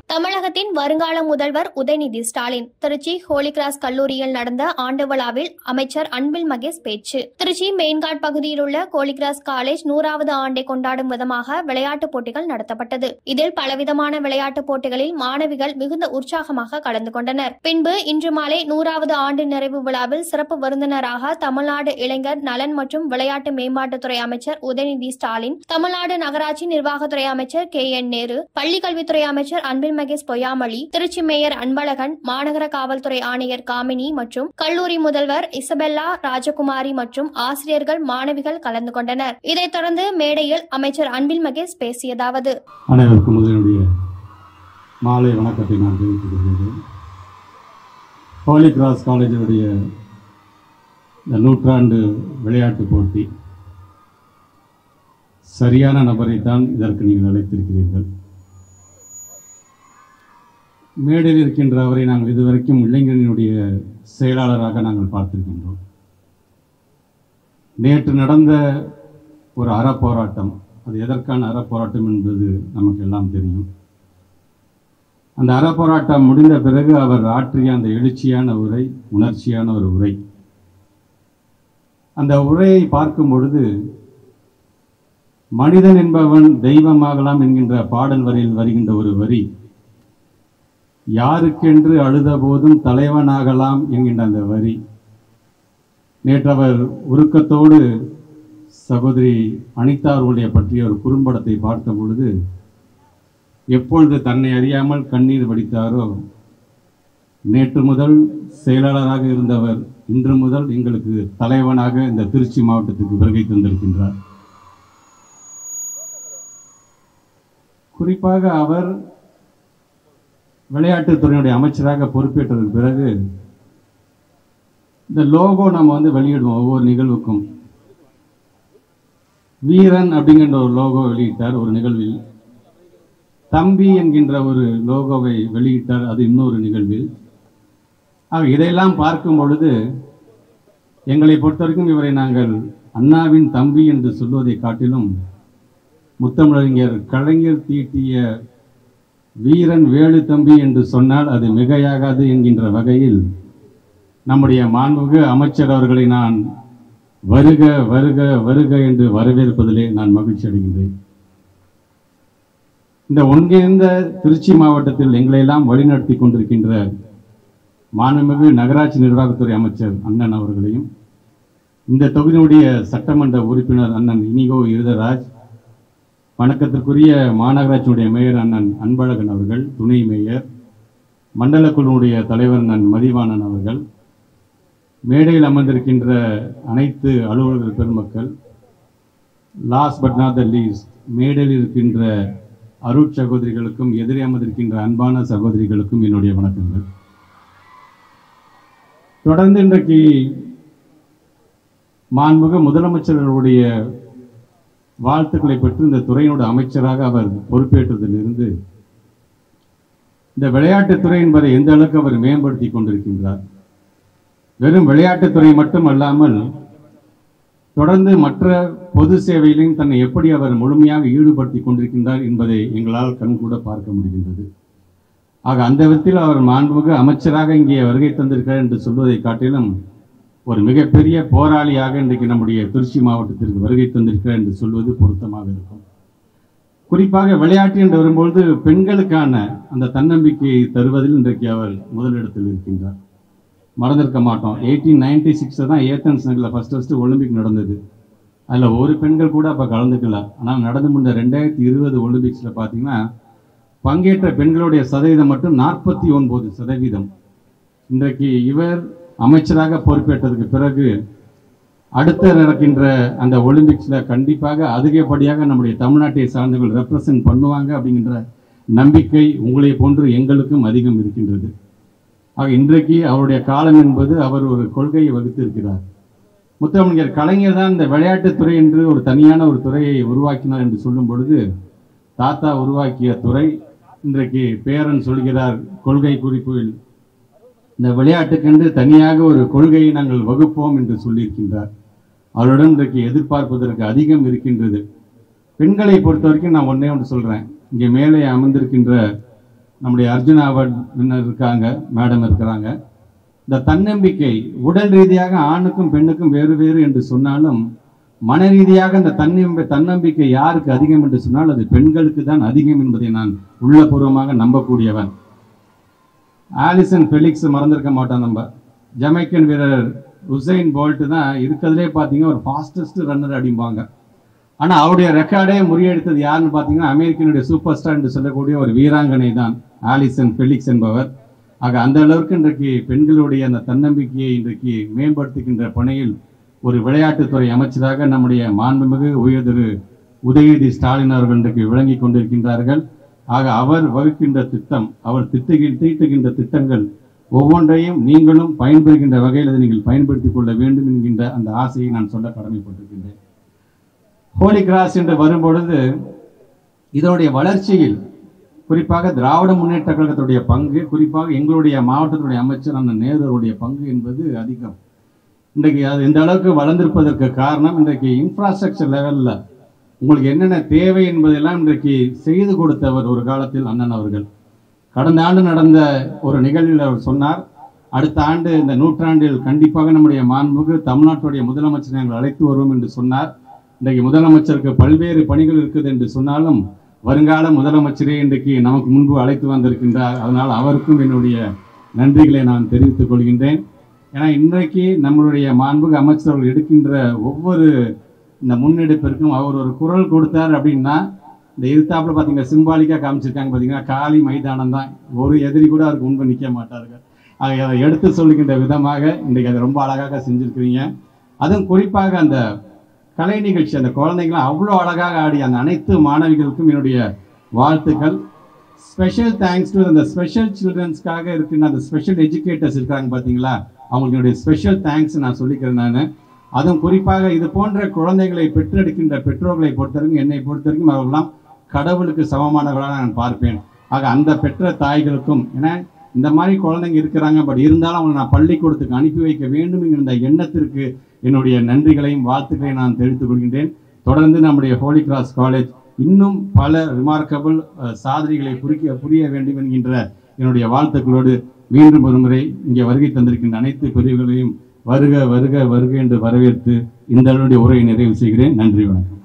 தமிழகத்தின் வருங்கால முதல்வர் உதயநிதி ஸ்டாலின் திருச்சி ஹோலி கிராஸ் கல்லூரியில் நடந்த ஆண்டு விழாவில் அமைச்சர் அன்பில் மகேஷ் பேச்சு திருச்சி மெயின்காட் பகுதியில் உள்ள ஹோலிகிராஸ் காலேஜ் நூறாவது ஆண்டை கொண்டாடும் விதமாக விளையாட்டுப் போட்டிகள் நடத்தப்பட்டது இதில் பலவிதமான விளையாட்டுப் போட்டிகளில் மாணவிகள் மிகுந்த உற்சாகமாக கலந்து கொண்டனர் பின்பு இன்று மாலை நூறாவது ஆண்டு நிறைவு விழாவில் சிறப்பு விருந்தினராக தமிழ்நாடு இளைஞர் நலன் மற்றும் விளையாட்டு மேம்பாட்டுத்துறை அமைச்சர் உதயநிதி ஸ்டாலின் தமிழ்நாடு நகராட்சி நிர்வாகத்துறை அமைச்சர் கே என் நேரு பள்ளிக்கல்வித்துறை அமைச்சர் அன்பில் மகேஷ் பொய்யாமொழி திருச்சி மேயர் அன்பழகன் மாநகர காவல்துறை ஆணையர் காமினி மற்றும் கல்லூரி முதல்வர் இசபெல்லா ராஜகுமாரி மற்றும் ஆசிரியர்கள் மாணவிகள் கலந்து கொண்டனர் இதைத் தொடர்ந்து மேடையில் அமைச்சர் அன்பில் மகேஷ் பேசியதாவது அனைவருக்கும் முதலினுடைய மாலை வணக்கத்தை நான் தெரிவித்துக் கொள்கிறேன் ஹோலி கிராஸ் காலேஜுடைய இந்த நூற்றாண்டு விளையாட்டுப் போட்டி சரியான நபரைத்தான் இதற்கு நீங்கள் அழைத்திருக்கிறீர்கள் மேடையில் இருக்கின்ற அவரை நாங்கள் இதுவரைக்கும் இளைஞரினுடைய செயலாளராக நாங்கள் பார்த்திருக்கின்றோம் நேற்று நடந்த ஒரு அறப்போராட்டம் அது எதற்கான அறப்போராட்டம் என்பது நமக்கு எல்லாம் தெரியும் அந்த அறப்போராட்டம் முடிந்த பிறகு அவர் ஆற்றிய அந்த எழுச்சியான உரை உணர்ச்சியான ஒரு உரை அந்த உரையை பார்க்கும் பொழுது மனிதன் என்பவன் தெய்வமாகலாம் என்கின்ற பாடல் வரியில் வருகின்ற ஒரு வரி யாருக்கென்று அழுத போதும் தலைவனாகலாம் என்கின்ற அந்த வரி நேற்று அவர் உருக்கத்தோடு சகோதரி அனிதா அவர்களுடைய பற்றிய ஒரு குறும்படத்தை பார்த்த பொழுது எப்பொழுது தன்னை அறியாமல் கண்ணீர் வடித்தாரோ நேற்று முதல் செயலாளராக இருந்தவர் இன்று முதல் எங்களுக்கு தலைவனாக இந்த திருச்சி மாவட்டத்துக்கு வருகை தந்திருக்கின்றார் குறிப்பாக அவர் விளையாட்டுத்துறையினுடைய அமைச்சராக பொறுப்பேற்றதற்கு பிறகு இந்த லோகோ நம்ம வந்து வெளியிடுவோம் ஒவ்வொரு நிகழ்வுக்கும் வீரன் அப்படிங்கிற ஒரு லோகோ வெளியிட்டார் ஒரு நிகழ்வில் தம்பி என்கின்ற ஒரு லோகோவை வெளியிட்டார் அது இன்னொரு நிகழ்வில் ஆக இதையெல்லாம் பார்க்கும் பொழுது எங்களை பொறுத்தவரைக்கும் இவரை நாங்கள் அண்ணாவின் தம்பி என்று சொல்வதை காட்டிலும் முத்தமிழறிஞர் கலைஞர் தீட்டிய வீரன் வேலு தம்பி என்று சொன்னால் அது மிகையாகாது என்கின்ற வகையில் நம்முடைய மாண்புமிகு அமைச்சர் அவர்களை நான் வருக வருக வருக என்று வரவேற்பதிலே நான் மகிழ்ச்சி அடைகின்றேன் இந்த ஒன்றிணைந்த திருச்சி மாவட்டத்தில் எங்களையெல்லாம் வழிநடத்தி கொண்டிருக்கின்ற மாண்புமிகு நகராட்சி நிர்வாகத்துறை அமைச்சர் அண்ணன் அவர்களையும் இந்த தொகுதியினுடைய சட்டமன்ற உறுப்பினர் அண்ணன் இனிகோ இருதராஜ் வணக்கத்திற்குரிய மாநகராட்சியினுடைய மேயர் அண்ணன் அன்பழகன் அவர்கள் துணை மேயர் மண்டல குழுவுடைய தலைவர் அண்ணன் மதிவாணன் அவர்கள் மேடையில் அமர்ந்திருக்கின்ற அனைத்து அலுவலர்கள் பெருமக்கள் last but not the least மேடையில் இருக்கின்ற அருட் சகோதரிகளுக்கும் எதிரே அமர்ந்திருக்கின்ற அன்பான சகோதரிகளுக்கும் என்னுடைய வணக்கங்கள் தொடர்ந்து இன்றைக்கு மாண்புக முதலமைச்சர்களுடைய வாழ்த்துக்களை பெற்று இந்த துறையினோட அமைச்சராக அவர் பொறுப்பேற்றதிலிருந்து இந்த விளையாட்டுத்துறை என்பதை எந்த அளவுக்கு அவர் மேம்படுத்தி கொண்டிருக்கின்றார் வெறும் விளையாட்டுத்துறை மட்டும் அல்லாமல் தொடர்ந்து மற்ற பொது சேவையிலும் தன்னை எப்படி அவர் முழுமையாக ஈடுபடுத்தி கொண்டிருக்கின்றார் என்பதை எங்களால் கண்கூட பார்க்க முடிகின்றது ஆக அந்த விதத்தில் அவர் மாண்புமிகு அமைச்சராக இங்கே வருகை தந்திருக்கிறார் என்று சொல்வதை காட்டிலும் ஒரு மிகப்பெரிய போராளியாக இன்றைக்கு நம்முடைய திருச்சி மாவட்டத்திற்கு வருகை தந்திருக்கிறார் என்று சொல்வது பொருத்தமாக இருக்கும் குறிப்பாக விளையாட்டு என்று வரும்பொழுது பெண்களுக்கான அந்த தன்னம்பிக்கையை தருவதில் இன்றைக்கு அவர் முதலிடத்தில் இருக்கின்றார் மறந்திருக்க மாட்டோம் எயிட்டீன் நைன்டி சிக்ஸில் தான் ஏத்தன்ஸ் நகரில் ஃபஸ்ட் ஃபஸ்ட்டு ஒலிம்பிக் நடந்தது அதில் ஒரு பெண்கள் கூட அப்போ கலந்துக்கல ஆனால் நடந்து முடிந்த ரெண்டாயிரத்தி இருபது ஒலிம்பிக்ஸில் பார்த்தீங்கன்னா பங்கேற்ற பெண்களுடைய சதவீதம் மட்டும் நாற்பத்தி ஒன்பது சதவீதம் இன்றைக்கு இவர் அமைச்சராக பொறுப்பேற்றதுக்கு பிறகு அடுத்த நடக்கின்ற அந்த ஒலிம்பிக்ஸில் கண்டிப்பாக அதிகப்படியாக நம்முடைய தமிழ்நாட்டை சார்ந்தவர்கள் ரெப்ரசன்ட் பண்ணுவாங்க அப்படிங்கிற நம்பிக்கை உங்களை போன்று எங்களுக்கும் அதிகம் இருக்கின்றது ஆக இன்றைக்கு அவருடைய காலம் என்பது அவர் ஒரு கொள்கையை வகுத்திருக்கிறார் முத்தமிழர் கலைஞர் தான் இந்த விளையாட்டுத்துறை என்று ஒரு தனியான ஒரு துறையை உருவாக்கினார் என்று சொல்லும் பொழுது தாத்தா உருவாக்கிய துறை இன்றைக்கு பேரன் சொல்கிறார் கொள்கை குறிப்பில் இந்த விளையாட்டுக்கென்று தனியாக ஒரு கொள்கையை நாங்கள் வகுப்போம் என்று சொல்லியிருக்கின்றார் அவருடன் இன்றைக்கு எதிர்பார்ப்பதற்கு அதிகம் இருக்கின்றது பெண்களை பொறுத்த வரைக்கும் நான் ஒன்றே ஒன்று சொல்கிறேன் இங்கே மேலே அமர்ந்திருக்கின்ற நம்முடைய அர்ஜுனா அவார்ட் வின்னர் இருக்காங்க மேடம் இருக்கிறாங்க இந்த தன்னம்பிக்கை உடல் ரீதியாக ஆணுக்கும் பெண்ணுக்கும் வேறு வேறு என்று சொன்னாலும் மன ரீதியாக இந்த தன்னம்பி தன்னம்பிக்கை யாருக்கு அதிகம் என்று சொன்னால் அது பெண்களுக்கு தான் அதிகம் என்பதை நான் உள்ளபூர்வமாக நம்பக்கூடியவன் ஆலிசன் ஃபெலிக்ஸ் மறந்திருக்க மாட்டோம் நம்ம ஜமைக்கன் வீரர் உசைன் போல்ட் தான் இருக்கிறதுலே பார்த்தீங்கன்னா ஒரு ஃபாஸ்டஸ்ட் ரன்னர் அப்படிம்பாங்க ஆனால் அவருடைய ரெக்கார்டே முறியடித்தது யாருன்னு பார்த்தீங்கன்னா அமெரிக்கனுடைய சூப்பர் ஸ்டார் என்று சொல்லக்கூடிய ஒரு வீராங்கனை தான் ஆலிசன் ஃபெலிக்ஸ் என்பவர் ஆக அந்த அளவுக்கு இன்றைக்கு பெண்களுடைய அந்த தன்னம்பிக்கையை இன்றைக்கு மேம்படுத்துகின்ற பணியில் ஒரு விளையாட்டுத்துறை அமைச்சராக நம்முடைய மாண்புமிகு உயர்திரு உதயநிதி ஸ்டாலின் அவர்கள் இன்றைக்கு விளங்கி கொண்டிருக்கின்றார்கள் ஆக அவர் வகுக்கின்ற திட்டம் அவர் திட்டுகின்ற தீட்டுகின்ற திட்டங்கள் ஒவ்வொன்றையும் நீங்களும் பயன்பெறுகின்ற வகையில் அதை நீங்கள் பயன்படுத்திக் கொள்ள வேண்டும் என்கின்ற அந்த ஆசையை நான் சொல்ல கடமைப்பட்டிருக்கின்றேன் ஹோலி கிராஸ் என்று வரும்பொழுது இதனுடைய வளர்ச்சியில் குறிப்பாக திராவிட முன்னேற்ற கழகத்துடைய பங்கு குறிப்பாக எங்களுடைய மாவட்டத்துடைய அமைச்சர் அண்ணன் நேருடைய பங்கு என்பது அதிகம் இன்றைக்கு அது இந்த அளவுக்கு வளர்ந்திருப்பதற்கு காரணம் இன்றைக்கு இன்ஃப்ராஸ்ட்ரக்சர் லெவலில் உங்களுக்கு என்னென்ன தேவை என்பதெல்லாம் இன்றைக்கு செய்து கொடுத்தவர் ஒரு காலத்தில் அண்ணன் அவர்கள் கடந்த ஆண்டு நடந்த ஒரு நிகழ்வில் அவர் சொன்னார் அடுத்த ஆண்டு இந்த நூற்றாண்டில் கண்டிப்பாக நம்முடைய மாண்புமிகு தமிழ்நாட்டுடைய முதலமைச்சர் நாங்கள் அழைத்து வருவோம் என்று சொன்னார் இன்றைக்கு முதலமைச்சருக்கு பல்வேறு பணிகள் இருக்குது என்று சொன்னாலும் வருங்கால முதலமைச்சரே இன்றைக்கு நமக்கு முன்பு அழைத்து வந்திருக்கின்றார் அதனால் அவருக்கும் என்னுடைய நன்றிகளை நான் தெரிவித்துக் கொள்கின்றேன் ஏன்னா இன்றைக்கு நம்மளுடைய மாண்புகு அமைச்சர்கள் எடுக்கின்ற ஒவ்வொரு இந்த முன்னெடுப்பிற்கும் அவர் ஒரு குரல் கொடுத்தார் அப்படின்னா இந்த இருத்தாப்புல பார்த்தீங்கன்னா சிம்பாலிக்காக காமிச்சிருக்காங்க பார்த்தீங்கன்னா காலி மைதானம் தான் ஒரு எதிரி கூட அவருக்கு முன்பு நிற்க மாட்டார்கள் ஆக அதை எடுத்து சொல்லுகின்ற விதமாக இன்றைக்கு அதை ரொம்ப அழகாக செஞ்சுருக்கிறீங்க அதுவும் குறிப்பாக அந்த கலை நிகழ்ச்சி அந்த குழந்தைங்களாம் அவ்வளோ அழகாக ஆடி அந்த அனைத்து மாணவிகளுக்கும் என்னுடைய வாழ்த்துக்கள் ஸ்பெஷல் தேங்க்ஸ் டு அந்த ஸ்பெஷல் சில்ட்ரன்ஸ்க்காக இருக்கின்ற அந்த ஸ்பெஷல் எஜுகேட்டர்ஸ் இருக்காங்க பார்த்தீங்களா அவங்களுக்கு என்னுடைய ஸ்பெஷல் தேங்க்ஸ் நான் சொல்லிக்கிறேன் நான் அதுவும் குறிப்பாக இது போன்ற குழந்தைகளை பெற்றெடுக்கின்ற பெற்றோர்களை பொறுத்தவரைக்கும் என்னை பொறுத்தவரைக்கும் அவர்களெல்லாம் கடவுளுக்கு சமமானவர்களாக நான் பார்ப்பேன் ஆக அந்த பெற்ற தாய்களுக்கும் ஏன்னா இந்த மாதிரி குழந்தைங்க இருக்கிறாங்க பட் இருந்தாலும் அவங்களை நான் பள்ளிக்கூடத்துக்கு அனுப்பி வைக்க வேண்டும் என்கிற எண்ணத்திற்கு என்னுடைய நன்றிகளையும் வாழ்த்துக்களையும் நான் தெரிவித்துக் கொள்கின்றேன் தொடர்ந்து நம்முடைய ஹோலி கிராஸ் காலேஜ் இன்னும் பல ரிமார்க்கபிள் சாதனைகளை புரிக்க புரிய வேண்டும் என்கின்ற என்னுடைய வாழ்த்துக்களோடு மீண்டும் ஒருமுறை இங்கே வருகை தந்திருக்கின்ற அனைத்து பிரிவுகளையும் வருக வருக வருக என்று வரவேற்று இந்த அளவுடைய உரையை நிறைவு செய்கிறேன் நன்றி வணக்கம்